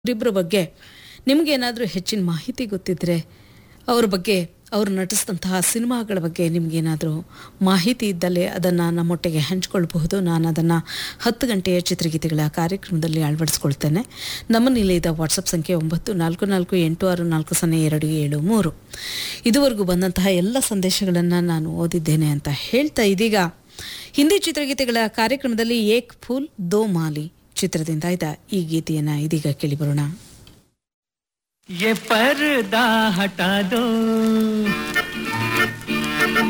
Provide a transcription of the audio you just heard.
ಇವರಿಬ್ಬರ ಬಗ್ಗೆ ನಿಮಗೇನಾದರೂ ಹೆಚ್ಚಿನ ಮಾಹಿತಿ ಗೊತ್ತಿದ್ದರೆ ಅವ್ರ ಬಗ್ಗೆ ಅವರು ನಟಿಸಿದಂತಹ ಸಿನಿಮಾಗಳ ಬಗ್ಗೆ ನಿಮಗೇನಾದರೂ ಮಾಹಿತಿ ಇದ್ದಲ್ಲಿ ಅದನ್ನು ನಮ್ಮೊಟ್ಟಿಗೆ ಹಂಚ್ಕೊಳ್ಬಹುದು ನಾನು ಅದನ್ನು ಹತ್ತು ಗಂಟೆಯ ಚಿತ್ರಗೀತೆಗಳ ಕಾರ್ಯಕ್ರಮದಲ್ಲಿ ಅಳವಡಿಸ್ಕೊಳ್ತೇನೆ ನಮ್ಮ ನಿಲಯದ ವಾಟ್ಸಪ್ ಸಂಖ್ಯೆ ಒಂಬತ್ತು ನಾಲ್ಕು ನಾಲ್ಕು ಎಂಟು ಆರು ನಾಲ್ಕು ಸೊನ್ನೆ ಎರಡು ಏಳು ಮೂರು ಇದುವರೆಗೂ ಬಂದಂತಹ ಎಲ್ಲ ಸಂದೇಶಗಳನ್ನು ನಾನು ಓದಿದ್ದೇನೆ ಅಂತ ಹೇಳ್ತಾ ಇದೀಗ ಹಿಂದಿ ಚಿತ್ರಗೀತೆಗಳ ಕಾರ್ಯಕ್ರಮದಲ್ಲಿ ಏಕ್ ಫೂಲ್ ದೋ ಮಾಲಿ ಚಿತ್ರದಿಂದ ಇದ್ದ ಈ ಗೀತೆಯನ್ನು ಇದೀಗ ಕೇಳಿಬರೋಣ ये पर्दा हटा दो